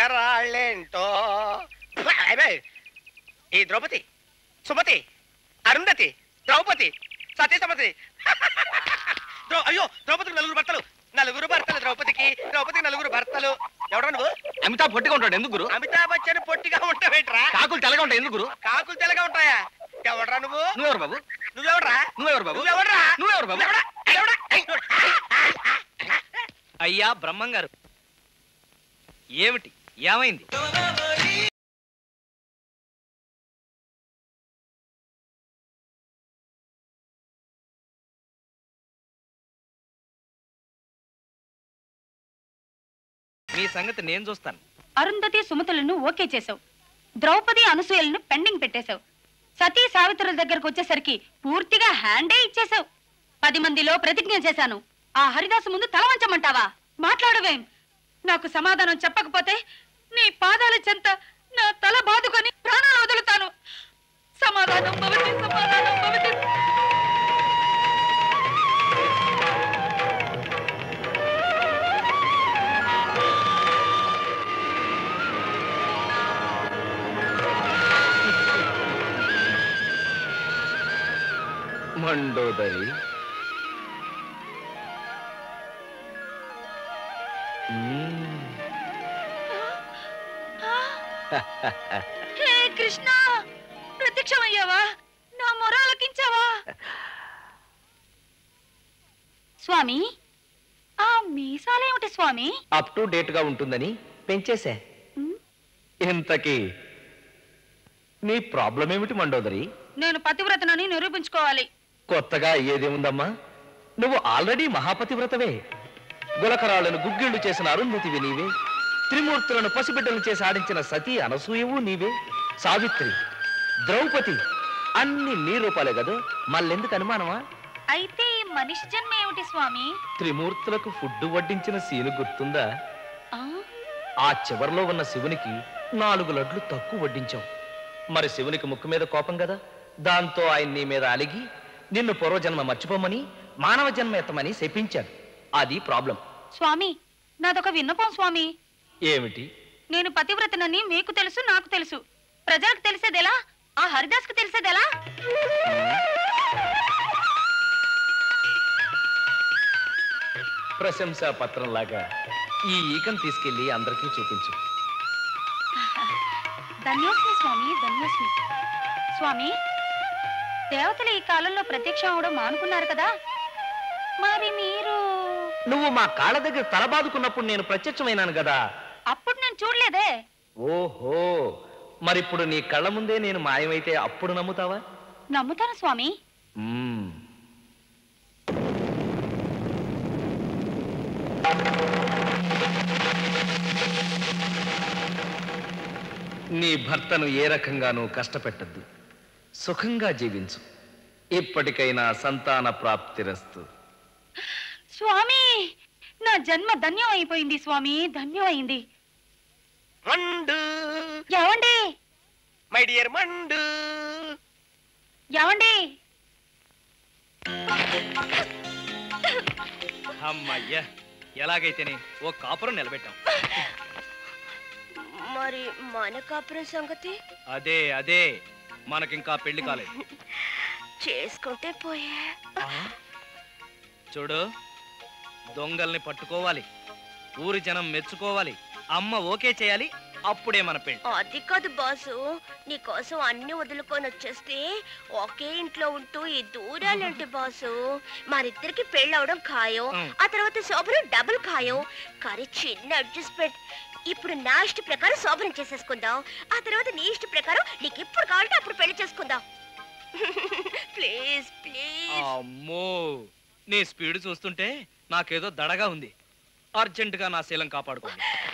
అక్షరాళ్ళేంటో అబ్బే, ఈ ద్రౌపది సుమతి అరుంధతి ద్రౌపది సతీసమతి ద్రౌ- అయ్యో ద్రౌపదికి నలుగురు భర్తలు నలుగురు భర్తలు ద్రౌపదికి ద్రౌపదికి నలుగురు భర్తలు ఎవడా నువ్వు అమితాబ్ పొట్టిగా ఉంటాడు ఎందుకు గురు అమితాబ్ బచ్చన్ పొట్టిగా ఉంటావేంట్రా కాకులు తెల్లగా ఉంటాయి ఎందుకు గురు కాకులు తెల్లగా ఉంటాయా ఎవడ్రా నువ్వు నువ్వెవరు బాబు నువ్వెవడ్రా నువ్వెవరు బాబు నువ్వెవడ్రా నువ్వెవరు బాబు ఎవడా ఎవడా అయ్యా బ్రహ్మం గారు ఏమిటి ఏమైంది మీ సంగతి నేను చూస్తాను అరుంధతి సుమతులను ఓకే చేసావు ద్రౌపది అనసూయలను పెండింగ్ పెట్టేశావు సతీ సావిత్రుల దగ్గరకు వచ్చేసరికి పూర్తిగా హ్యాండే ఇచ్చేశావు పది మందిలో ప్రతిజ్ఞ చేశాను ఆ హరిదాసు ముందు తల వంచమంటావా మాట్లాడవేం నాకు సమాధానం చెప్పకపోతే నీ పాదాల చెంత నా తల బాదుకొని ప్రాణాలు వదులుతాను సమాధానం భవతి సమాధానం భవతి మండోదరి హే కృష్ణ ప్రత్యక్షమయ్యావా నా మొరాలకించావా స్వామి ఆ మీసాలేమిటి స్వామి అప్ టు డేట్ గా ఉంటుందని పెంచేశా ఉమ్, ఇంతకీ నీ ప్రాబ్లం ఏమిటి మండోదరి నేను పతివ్రతనని నిరూపించుకోవాలి కొత్తగా అయ్యేదేముందమ్మా నువ్వు ఆల్రెడీ మహాపతివ్రతవే గులకరాళ్లను గుగ్గిళ్లు చేసిన అరుంధతివి నీవే త్రిమూర్తులను పసిబిడ్డలను చేసి ఆడించిన సతీ అనసూయవు నీవే సావిత్రి ద్రౌపది అన్ని నీ రూపాలే కదా మళ్ళెందుకు అనుమానమా అయితే ఈ మనిషి జన్మ ఏమిటి స్వామి త్రిమూర్తులకు ఫుడ్ వడ్డించిన సీను గుర్తుందా ఆ, ఆ చివర్లో ఉన్న శివునికి నాలుగు లడ్లు తక్కువ వడ్డించాం మరి శివునికి ముక్కు మీద కోపం కదా దాంతో ఆయన నీ మీద అలిగి నిన్ను పూర్వజన్మ మర్చిపోమని మానవ జన్మ ఎత్తమని శపించాడు అది ప్రాబ్లం స్వామి నాదొక విన్నపం స్వామి ఏమిటి నేను పతివ్రతనని మీకు తెలుసు నాకు తెలుసు ప్రజలకు తెలిసేదెలా ఆ హరిదాస్కు తెలిసేదెలా ప్రశంసా పత్రంలాగా ఈ ఈకం తీసుకెళ్లి అందరికీ చూపించు ధన్యోస్మి స్వామి ధన్యోస్మి స్వామి దేవతలు ఈ కాలంలో ప్రత్యక్షం అవడం మానుకున్నారు కదా మరి మీరు నువ్వు మా కాళ్ళ దగ్గర తలబాదుకున్నప్పుడు నేను ప్రత్యక్షమైనాను కదా అప్పుడు నేను చూడలేదే ఓహో మరిప్పుడు నీ కళ్ళ ముందే నేను మాయమైతే అప్పుడు నమ్ముతావా నమ్ముతాను స్వామి మ్మ్. నీ భర్తను ఏ రకంగానూ కష్టపెట్టద్దు సుఖంగా జీవించు ఇప్పటికైనా సంతాన ప్రాప్తిరస్తు స్వామి నా జన్మ ధన్యం అయిపోయింది స్వామి ధన్యం అయింది మండు ఎవండి మై డియర్ మండు ఎవండి అమ్మయ్యా ఎలాగైతేనే ఓ కాపురం నిలబెట్టాం మరి మన కాపురం సంగతి అదే అదే మనకింకా పెళ్లి కాలేదు చేసుకుంటే పోయే చూడు దొంగల్ని పట్టుకోవాలి ఊరి జనం మెచ్చుకోవాలి అమ్మ ఓకే చేయాలి అప్పుడే మన పెళ్లి అది కాదు బాసు నీకోసం అన్ని వదులుకొని వచ్చేస్తే ఒకే ఇంట్లో ఉంటూ ఈ దూరాలంటే బాసు మరిద్దరికి పెళ్ళవడం ఖాయం మ్. ఆ తర్వాత శోభనం డబుల్ ఖాయం కానీ చిన్న అడ్జస్ట్మెంట్ ఇప్పుడు నా ఇష్ట ప్రకారం శోభనం చేసేసుకుందాం ఆ తర్వాత నీ ఇష్ట ప్రకారం నీకు ఎప్పుడు కావాలంటే అప్పుడు పెళ్లి చేసుకుందాం ప్లీజ్ ప్లీజ్ అమ్మో నీ స్పీడ్ చూస్తుంటే నాకేదో దడగా ఉంది అర్జెంటుగా నా శీలం కాపాడుకోండి